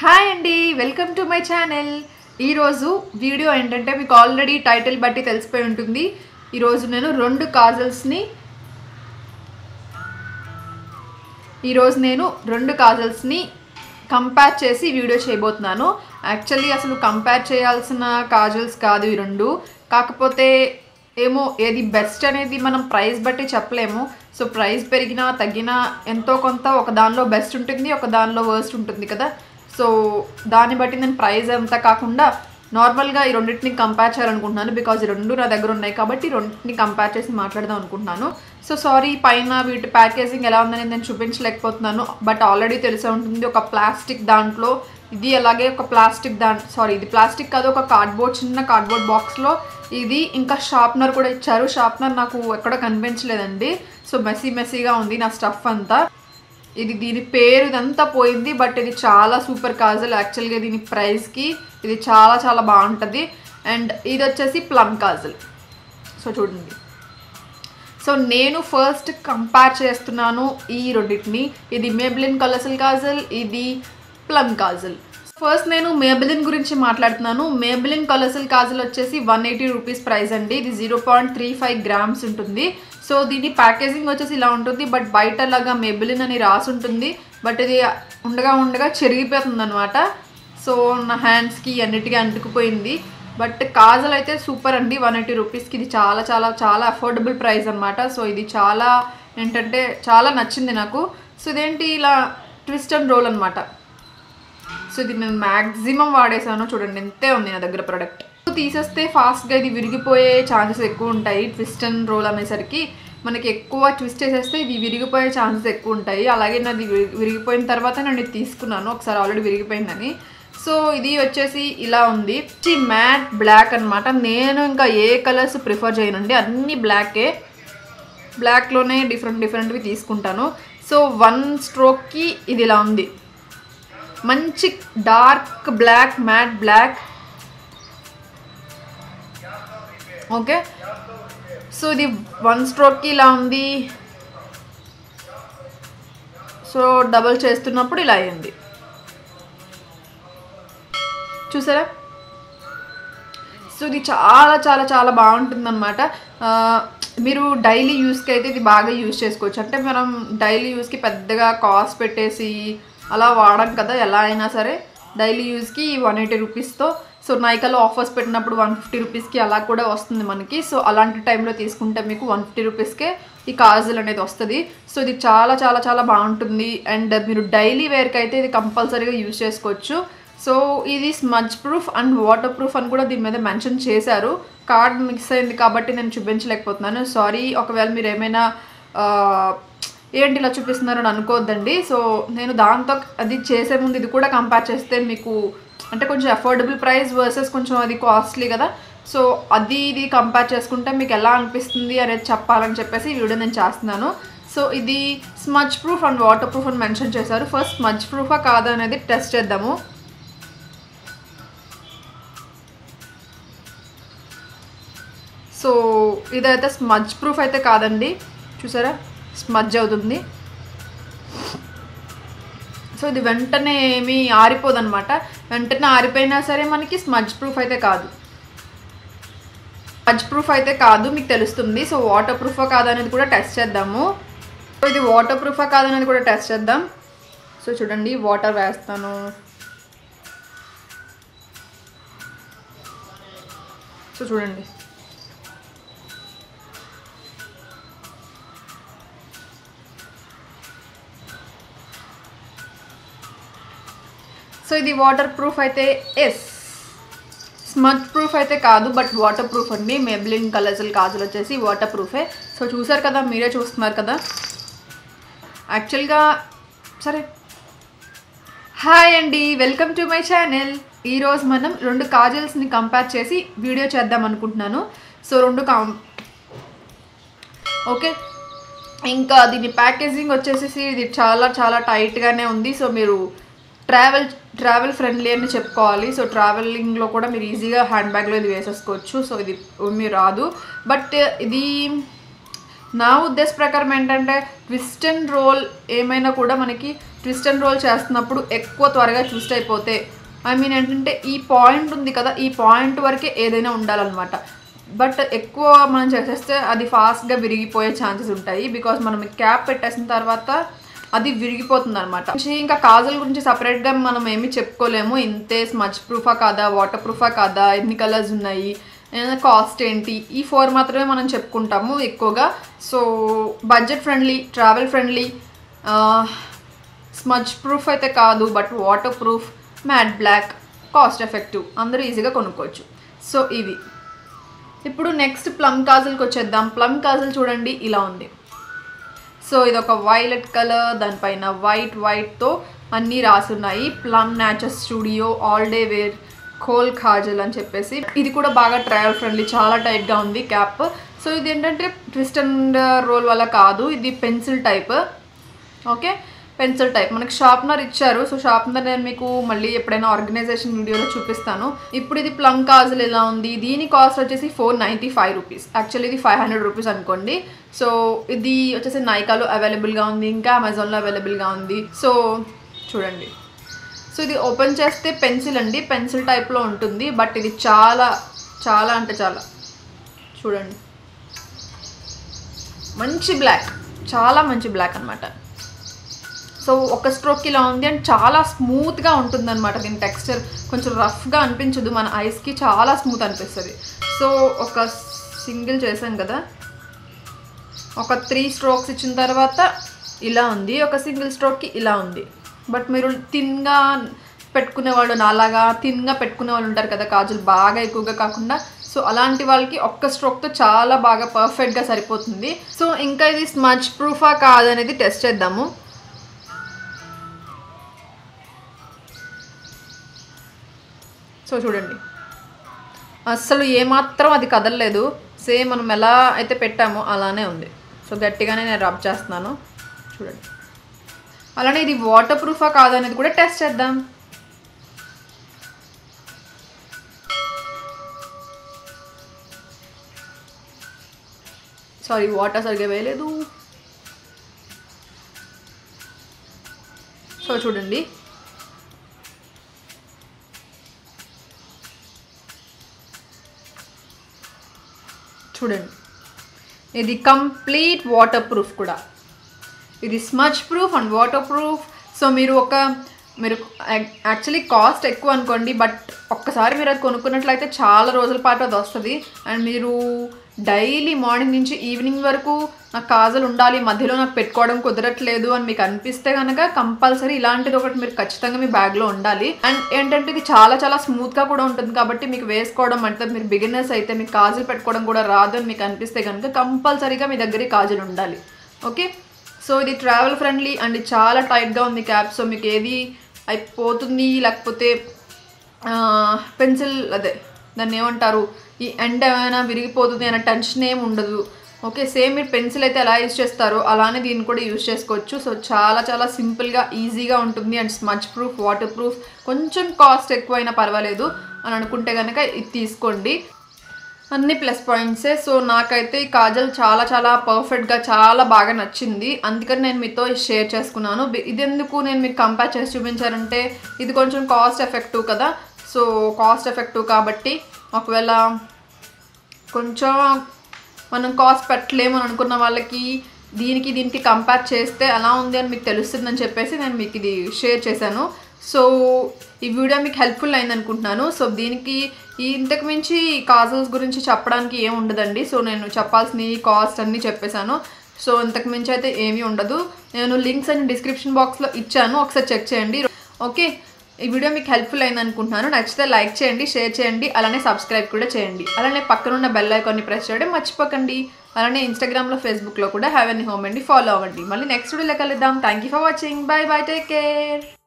hi అండి welcome to my channel ఈరోజు video ఏంటంటే మీకు ఆల్రెడీ టైటిల్ బట్టి తెలిసిపోయి ఉంటుంది ఈరోజు నేను రెండు కాజల్స్ని ఈరోజు నేను రెండు కాజల్స్ని కంపేర్ చేసి వీడియో చేయబోతున్నాను యాక్చువల్లీ అసలు కంపేర్ చేయాల్సిన కాజల్స్ కాదు ఈ రెండు కాకపోతే ఏమో ఏది బెస్ట్ అనేది మనం ప్రైస్ బట్టి చెప్పలేము సో ప్రైస్ పెరిగినా తగ్గినా ఎంతో కొంత ఒక దానిలో బెస్ట్ ఉంటుంది ఒక దానిలో వర్స్ట్ ఉంటుంది కదా సో దాన్ని బట్టి నేను ప్రైస్ అంతా కాకుండా నార్మల్గా ఈ రెండింటిని కంపేర్ చేయాలనుకుంటున్నాను బికాజ్ ఈ రెండు నా దగ్గర ఉన్నాయి కాబట్టి ఈ రెండింటిని కంపేర్ చేసి మాట్లాడదాం అనుకుంటున్నాను సో సారీ పైన వీటి ప్యాకేజింగ్ ఎలా ఉందని నేను చూపించలేకపోతున్నాను బట్ ఆల్రెడీ తెలిసే ఉంటుంది ఒక ప్లాస్టిక్ దాంట్లో ఇది అలాగే ఒక ప్లాస్టిక్ దా సారీ ఇది ప్లాస్టిక్ కాదు ఒక కార్డ్బోర్డ్ చిన్న కార్డ్బోర్డ్ బాక్స్లో ఇది ఇంకా షార్ప్నర్ కూడా ఇచ్చారు షార్ప్నర్ నాకు ఎక్కడ కనిపించలేదండి సో మెస్సీ మెస్సీగా ఉంది నా స్టఫ్ అంతా ఇది దీని పేరు ఇదంతా పోయింది బట్ ఇది చాలా సూపర్ కాజల్ యాక్చువల్గా దీని ప్రైస్కి ఇది చాలా చాలా బాగుంటుంది అండ్ ఇది వచ్చేసి ప్లమ్ కాజల్ సో చూడండి సో నేను ఫస్ట్ కంపేర్ చేస్తున్నాను ఈ రెండింటిని ఇది మేబ్లిన్ కలసల్ కాజల్ ఇది ప్లమ్ కాజల్ ఫస్ట్ నేను మేబిలిన్ గురించి మాట్లాడుతున్నాను మేబిలిన్ కలసల్ కాజల్ వచ్చేసి వన్ ఎయిటీ రూపీస్ ప్రైస్ అండి ఇది zero point three five grams ఉంటుంది సో దీని ప్యాకేజింగ్ వచ్చేసి ఇలా ఉంటుంది బట్ బయట లాగా మేబిలిన్ అని రాసి ఉంటుంది బట్ ఇది ఉండగా ఉండగా చెరిగిపోతుంది అనమాట సో నా హ్యాండ్స్కి అన్నిటికీ అంటుకుపోయింది బట్ కాజల్ అయితే సూపర్ అండి వన్ ఎయిటీ రూపీస్కి ఇది చాలా చాలా చాలా అఫోర్డబుల్ ప్రైస్ అనమాట సో ఇది చాలా ఏంటంటే చాలా నచ్చింది నాకు సో ఇదేంటి ఇలా ట్విస్ట్ అండ్ రోల్ అనమాట సో ఇది నేను మ్యాక్సిమం వాడేసాను చూడండి ఎంతే ఉంది నా దగ్గర ప్రోడక్ట్ తీసేస్తే ఫాస్ట్గా ఇది విరిగిపోయే ఛాన్సెస్ ఎక్కువ ఉంటాయి ట్విస్ట్ అండ్ రోల్ అనేసరికి మనకి ఎక్కువ ట్విస్ట్ చేసేస్తే ఇది విరిగిపోయే ఛాన్సెస్ ఎక్కువ ఉంటాయి అలాగే నాది విరి- విరిగిపోయిన తర్వాత నేను ఇది తీసుకున్నాను ఒకసారి ఆల్రెడీ విరిగిపోయిందని సో ఇది వచ్చేసి ఇలా ఉంది ఇది మ్యాట్ బ్లాక్ అన్నమాట నేను ఇంకా ఏ కలర్స్ ప్రిఫర్ చేయనండి అన్ని బ్లాకే బ్లాక్లోనే డిఫరెంట్ డిఫరెంట్వి తీసుకుంటాను సో వన్ స్ట్రోక్కి ఇది ఇలా ఉంది మంచి dark black matte black okay so ఇది వన్ స్ట్రోక్కి ఇలా ఉంది సో డబల్ చేస్తున్నప్పుడు ఇలా అయింది చూసారా సో ఇది చాలా చాలా చాలా బాగుంటుంది అనమాట మీరు డైలీ యూస్కి అయితే ఇది బాగా యూస్ చేసుకోవచ్చు అంటే మనం డైలీ యూస్కి పెద్దగా కాస్ట్ పెట్టేసి అలా వాడం కదా ఎలా అయినా సరే డైలీ యూస్కి వన్ ఎయిటీ రూపీస్తో సో నైకాలో ఆఫర్స్ పెట్టినప్పుడు వన్ ఫిఫ్టీ రూపీస్కి అలా కూడా వస్తుంది మనకి సో అలాంటి టైంలో తీసుకుంటే మీకు వన్ ఫిఫ్టీ రూపీస్కే ఈ కాజల్ అనేది వస్తుంది సో ఇది చాలా చాలా చాలా బాగుంటుంది అండ్ మీరు డైలీ వేర్కి అయితే ఇది కంపల్సరీగా యూజ్ చేసుకోవచ్చు సో ఇది smudge proof and waterproof అని కూడా దీని మీద మెన్షన్ చేశారు కార్డ్ మిక్స్ అయింది కాబట్టి నేను చూపించలేకపోతున్నాను సారీ ఒకవేళ మీరు ఏమైనా ఆ, ఏంటి ఇలా చూపిస్తున్నారని అనుకోవద్దండి సో నేను దాంతో అది చేసే ముందు ఇది కూడా కంపేర్ చేస్తే మీకు అంటే కొంచెం అఫోర్డబుల్ ప్రైస్ వర్సెస్ కొంచెం అది కాస్ట్లీ కదా సో అది ఇది కంపేర్ చేసుకుంటే మీకు ఎలా అనిపిస్తుంది అనేది చెప్పాలని చెప్పేసి ఈ వీడియో నేను చేస్తున్నాను సో ఇది smudge proof and waterproof అని మెన్షన్ చేశారు ఫస్ట్ స్మచ్ ప్రూఫా కాదా అనేది టెస్ట్ చేద్దాము సో ఇదైతే స్మజ్ ప్రూఫ్ అయితే కాదండి చూసారా స్మజ్ అవుతుంది సో ఇది వెంటనే ఏమీ ఆరిపోదన్నమాట వెంటనే ఆరిపోయినా సరే మనకి స్మజ్ ప్రూఫ్ అయితే కాదు స్మజ్ ప్రూఫ్ అయితే కాదు మీకు తెలుస్తుంది సో వాటర్ ప్రూఫా కాదనేది కూడా టెస్ట్ చేద్దాము సో ఇది వాటర్ ప్రూఫా కాదనేది కూడా టెస్ట్ చేద్దాం సో చూడండి వాటర్ వేస్తాను సో చూడండి సో ఇది వాటర్ ప్రూఫ్ అయితే ఎస్ స్మచ్ ప్రూఫ్ అయితే కాదు బట్ వాటర్ ప్రూఫ్ అండి మెబ్లిన్ కలర్సల్ కాజులు వచ్చేసి వాటర్ ప్రూఫే సో చూసారు కదా మీరే చూస్తున్నారు కదా యాక్చువల్గా సరే హాయ్ అండి వెల్కమ్ టు మై ఛానల్ ఈరోజు మనం రెండు కాజల్స్ని కంపేర్ చేసి వీడియో చేద్దాం అనుకుంటున్నాను సో రెండు కాం ఓకే ఇంకా దీని ప్యాకేజింగ్ వచ్చేసి ఇది చాలా చాలా టైట్గానే ఉంది సో మీరు ట్రావెల్ ట్రావెల్ ఫ్రెండ్లీ అని చెప్పుకోవాలి సో ట్రావెలింగ్లో కూడా మీరు ఈజీగా హ్యాండ్ బ్యాగ్లో ఇది వేసేసుకోవచ్చు సో ఇది ఏమీ రాదు బట్ ఇది నా ఉద్దేశ ప్రకారం ఏంటంటే ట్విస్ట్ అండ్ రోల్ ఏమైనా కూడా మనకి ట్విస్ట్ అండ్ రోల్ చేస్తున్నప్పుడు ఎక్కువ త్వరగా ట్విస్ట్ అయిపోతే ఐ మీన్ ఏంటంటే ఈ పాయింట్ ఉంది కదా ఈ పాయింట్ వరకే ఏదైనా ఉండాలన్నమాట బట్ ఎక్కువ మనం చేసేస్తే అది ఫాస్ట్గా విరిగిపోయే ఛాన్సెస్ ఉంటాయి బికాస్ మనం క్యాప్ పెట్టేసిన తర్వాత అది విరిగిపోతుంది అనమాట ఇంకా కాజల్ గురించి సపరేట్గా మనం ఏమీ చెప్పుకోలేము ఇంతే స్మచ్ ప్రూఫా కాదా వాటర్ ప్రూఫా కాదా ఎన్ని కలర్స్ ఉన్నాయి కాస్ట్ ఏంటి ఈ ఫోర్ మాత్రమే మనం చెప్పుకుంటాము ఎక్కువగా so budget friendly travel friendly smudge proof అయితే కాదు but waterproof matte black cost effective అందరూ ఈజీగా కొనుక్కోవచ్చు సో ఇవి ఇప్పుడు నెక్స్ట్ ప్లమ్ కాజల్కి వచ్చేద్దాం ప్లమ్ కాజల్ చూడండి ఇలా ఉంది సో ఇది ఒక వైలెట్ కలర్ దానిపైన వైట్ వైట్తో అన్నీ రాసున్నాయి plum nature studio all day wear kohl kajal అని చెప్పేసి ఇది కూడా బాగా ట్రయల్ ఫ్రెండ్లీ చాలా టైట్గా ఉంది క్యాప్ సో ఇది ఏంటంటే ట్విస్ట్ అండ్ రోల్ వల్ల కాదు ఇది pencil type okay pencil type మనకి షార్ప్నర్ ఇచ్చారు సో షార్ప్నర్ నేను మీకు మళ్ళీ ఎప్పుడైనా ఆర్గనైజేషన్ వీడియోలో చూపిస్తాను ఇప్పుడు ఇది ప్లమ్ కాజల్ ఎలా ఉంది దీని కాస్ట్ వచ్చేసి four ninety five rupees actually ఇది ఫైవ్ హండ్రెడ్ రూపీస్ అనుకోండి సో ఇది వచ్చేసి నైకాలో అవైలబుల్గా ఉంది ఇంకా అమెజాన్లో అవైలబుల్గా ఉంది సో చూడండి సో ఇది ఓపెన్ చేస్తే పెన్సిల్ అండి పెన్సిల్ టైప్లో ఉంటుంది బట్ ఇది చాలా చాలా అంటే చాలా చూడండి మంచి బ్లాక్ చాలా మంచి బ్లాక్ అనమాట సో ఒక స్ట్రోక్ ఇలా ఉంది అండ్ చాలా స్మూత్గా ఉంటుంది అనమాట దీని టెక్స్చర్ కొంచెం రఫ్గా అనిపించదు మన ఐస్కి చాలా స్మూత్ అనిపిస్తుంది సో ఒక సింగిల్ చేసాం కదా ఒక త్రీ స్ట్రోక్స్ ఇచ్చిన తర్వాత ఇలా ఉంది ఒక సింగిల్ స్ట్రోక్కి ఇలా ఉంది బట్ మీరు థిన్గా పెట్టుకునే వాళ్ళు నాలాగా థిన్గా పెట్టుకునే వాళ్ళు ఉంటారు కదా కాజులు బాగా ఎక్కువగా కాకుండా సో అలాంటి వాళ్ళకి ఒక్క స్ట్రోక్తో చాలా బాగా పర్ఫెక్ట్గా సరిపోతుంది సో ఇంకా ఇది స్మచ్ ప్రూఫా కాదనేది టెస్ట్ చేద్దాము సో చూడండి అస్సలు ఏమాత్రం అది కదలలేదు సేమ్ మనం ఎలా అయితే పెట్టామో అలానే ఉంది సో గట్టిగానే నేను రబ్ చేస్తున్నాను చూడండి అలానే ఇది వాటర్ ప్రూఫా కాదనేది కూడా టెస్ట్ చేద్దాం సారీ వాటర్ సరిగ్గా వేయలేదు సో చూడండి చూడండి ఇది కంప్లీట్ వాటర్ ప్రూఫ్ కూడా ఇది smudge proof and waterproof so మీరు ఒక మీరు యాక్చువల్లీ కాస్ట్ ఎక్కువ అనుకోండి బట్ ఒక్కసారి మీరు అది కొనుక్కున్నట్లయితే చాలా రోజుల పాటు అది వస్తుంది అండ్ మీరు డైలీ మార్నింగ్ నుంచి ఈవినింగ్ వరకు నాకు కాజల్ ఉండాలి మధ్యలో నాకు పెట్టుకోవడం కుదరట్లేదు అని మీకు అనిపిస్తే కనుక కంపల్సరీ ఇలాంటిది ఒకటి మీరు ఖచ్చితంగా మీ బ్యాగ్లో ఉండాలి అండ్ ఏంటంటే ఇది చాలా చాలా స్మూత్గా కూడా ఉంటుంది కాబట్టి మీకు వేసుకోవడం అంటే మీరు బిగినర్స్ అయితే మీకు కాజల్ పెట్టుకోవడం కూడా రాదు అని మీకు అనిపిస్తే కనుక కంపల్సరీగా మీ దగ్గర కాజల్ ఉండాలి ఓకే సో ఇది ట్రావెల్ ఫ్రెండ్లీ అండ్ ఇది చాలా టైట్గా ఉంది క్యాప్ సో మీకు ఏది అయిపోతుంది లేకపోతే పెన్సిల్ అదే దాన్ని ఏమంటారు ఈ ఎండ్ ఏమైనా విరిగిపోతుంది అనే టెన్షన్ ఏమి ఉండదు ఓకే సేమ్ మీరు పెన్సిల్ అయితే ఎలా యూజ్ చేస్తారో అలానే దీన్ని కూడా యూజ్ చేసుకోవచ్చు సో చాలా చాలా సింపుల్గా ఈజీగా ఉంటుంది and smudge proof waterproof కొంచెం కాస్ట్ ఎక్కువైనా పర్వాలేదు అని అనుకుంటే కనుక ఇది తీసుకోండి అన్ని ప్లస్ పాయింట్సే సో నాకైతే ఈ కాజల్ చాలా చాలా పర్ఫెక్ట్గా చాలా బాగా నచ్చింది అందుకని నేను మీతో షేర్ చేసుకున్నాను బి- ఇది ఎందుకు నేను మీకు కంపేర్ చేసి చూపించారంటే ఇది కొంచెం కాస్ట్ ఎఫెక్టివ్ కదా సో కాస్ట్ ఎఫెక్టివ్ కాబట్టి ఒకవేళ కొంచెం మనం కాస్ట్ పెట్టలేము అని అనుకున్న వాళ్ళకి దీనికి దీనికి కంపేర్ చేస్తే ఎలా ఉంది అని మీకు తెలుస్తుందని చెప్పేసి నేను మీకు ఇది షేర్ చేశాను సో ఈ వీడియో మీకు హెల్ప్ఫుల్ అయింది అనుకుంటున్నాను సో దీనికి ఈ ఇంతకు మించి కాజల్స్ గురించి చెప్పడానికి ఏం ఉండదండి సో నేను చెప్పాల్సిన కాస్ట్ అన్నీ చెప్పేశాను సో ఇంతకు మించి అయితే ఏమీ ఉండదు నేను లింక్స్ అన్ని డిస్క్రిప్షన్ బాక్స్లో ఇచ్చాను ఒకసారి చెక్ చేయండి ఓకే ఈ వీడియో మీకు హెల్ప్ఫుల్ అయింది అనుకుంటున్నాను నచ్చితే లైక్ చేయండి షేర్ చేయండి అలానే సబ్స్క్రైబ్ కూడా చేయండి అలానే పక్కనున్న బెల్ ఐకాన్ని ప్రెస్ చేయడం మర్చిపోకండి అలానే ఇన్స్టాగ్రామ్లో ఫేస్బుక్లో కూడా హ్యావ్ ఎన్ హోమ్ అండి ఫాలో అవ్వండి మళ్ళీ నెక్స్ట్ వీడియోలో కలుద్దాం thank you for watching bye bye take care